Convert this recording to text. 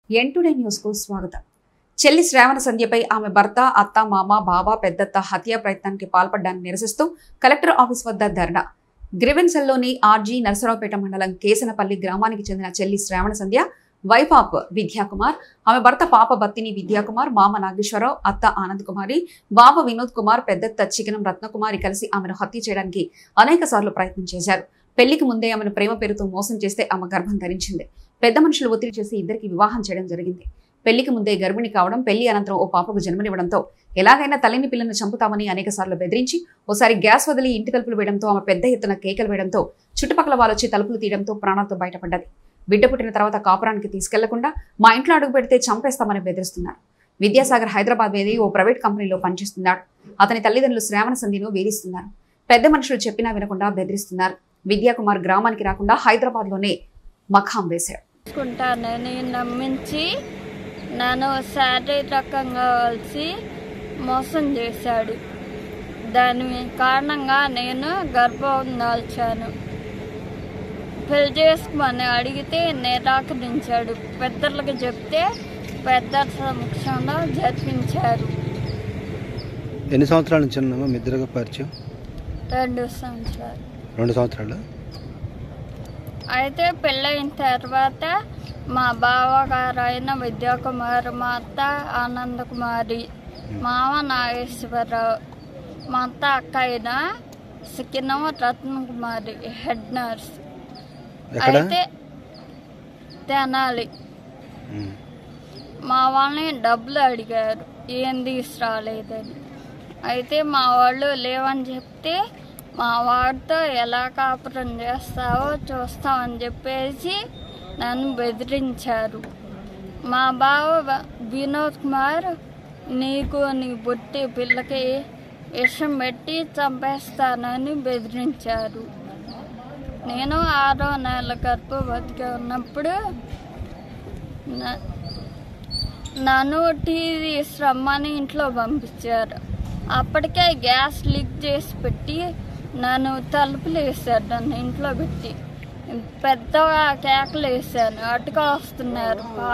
ఎంటుడే news కు స్వాగతం చెల్లి శ్రావణ సంధ్యపై ఆమె భర్త అత్త మామ బావ పెద్దత్త హత్య ప్రయత్నానికి పాల్పడ్డాన్ని నిరసిస్తూ కలెక్టర్ ఆఫీస్ వద్ద ధర్నా గ్రివెన్సల్లోని ఆర్జీ నరసరావుపేట మండలం కేసనపల్లి గ్రామానికి చెందిన చెల్లి శ్రావణ సంధ్య వైఫ్ ఆఫ్ విద్యాకుమార్ ఆమె భర్త పాప బత్తిని విద్యాకుమార్ మామ నాగేశ్వరరావు అత్త ఆనంద్ కుమారి బావ వినోద్ కుమార్ పెద్దత్త చికనం రత్నకుమారి కలిసి ఆమెను హత్య చేయడానికి అనేక సార్లు ప్రయత్నం చేశారు పెళ్లికి ముందే ఆమెను ప్రేమ పేరుతో మోసం చేస్తే ఆమె గర్భం ధరించింది పెద్ద మనుషులు ఒత్తిడి చేసి ఇద్దరికి వివాహం చేయడం జరిగింది పెళ్లికి ముందే గర్భిణి కావడం పెళ్లి అనంతరం ఓ పాపకు జన్మనివ్వడంతో ఎలాగైనా తల్లిని పిల్లను చంపుతామని అనేక సార్లు బెదిరించి ఓసారి గ్యాస్ వదిలి ఇంటి తలుపులు వేయడంతో ఆమె పెద్ద ఎత్తున కేకలు వేయడంతో చుట్టుపక్కల వాళ్ళు వచ్చి తలుపులు తీయడంతో ప్రాణాలతో బయటపడ్డది బిడ్డ పుట్టిన తర్వాత కాపురానికి తీసుకెళ్లకుండా మా ఇంట్లో అడుగు పెడితే చంపేస్తామని బెదిరిస్తున్నారు విద్యాసాగర్ హైదరాబాద్ వేది ఓ ప్రైవేట్ కంపెనీలో పనిచేస్తున్నాడు అతని తల్లిదండ్రులు శ్రావణ సంధిను వేధిస్తున్నారు పెద్ద మనుషులు చెప్పినా వినకుండా బెదిరిస్తున్నారు విద్యాకుమార్ గ్రామానికి రాకుండా హైదరాబాద్లోనే మఖాం వేశాడు తీసుకుంటానని నమ్మించి నన్ను శారీరకంగా కలిసి మోసం చేశాడు దాని కారణంగా నేను గర్భం దాల్చాను పెళ్లి చేసుకోమని అడిగితే నిరాకరించాడు పెద్దలకు చెప్తే పెద్ద సమక్షంలో జరిపించారు ఎన్ని సంవత్సరాల నుంచి ఉన్నామా మీ ఇద్దరుగా పరిచయం రెండు సంవత్సరాలు రెండు సంవత్సరాలు అయితే పెళ్ళైన తర్వాత మా బావగారు అయిన విద్యాకుమారి మా అత్త ఆనంద కుమారి మామ నాగేశ్వరరావు మా అత్త అక్క అయిన సిక్కినం రత్నకుమారి హెడ్ నర్స్ ఎక్కడ అయితే తెనాలి ఉమ్. మా వాళ్ళని డబ్బులు అడిగారు ఏం తీసుకురాలేదని అయితే మా వాళ్ళు లేవని చెప్తే మా వాడితో ఎలా కాపురం చేస్తావో చూస్తామని చెప్పేసి నన్ను బెదిరించారు మా బావ వ- వినోద్ కుమార్ నీకు నీ బుట్టి పిల్లకి విషం పెట్టి చంపేస్తానని బెదిరించారు నేను ఆరో నెల గర్భవతిగా ఉన్నప్పుడు న- నన్ను టీవీ రమ్మని ఇంట్లో పంపించారు అప్పటికే గ్యాస్ లీక్ చేసి పెట్టి నన్ను తలుపులు వేసారు నన్ను ఇంట్లో పెట్టి పెద్దగా కేకలు వేసాను అటుగా వస్తున్నారు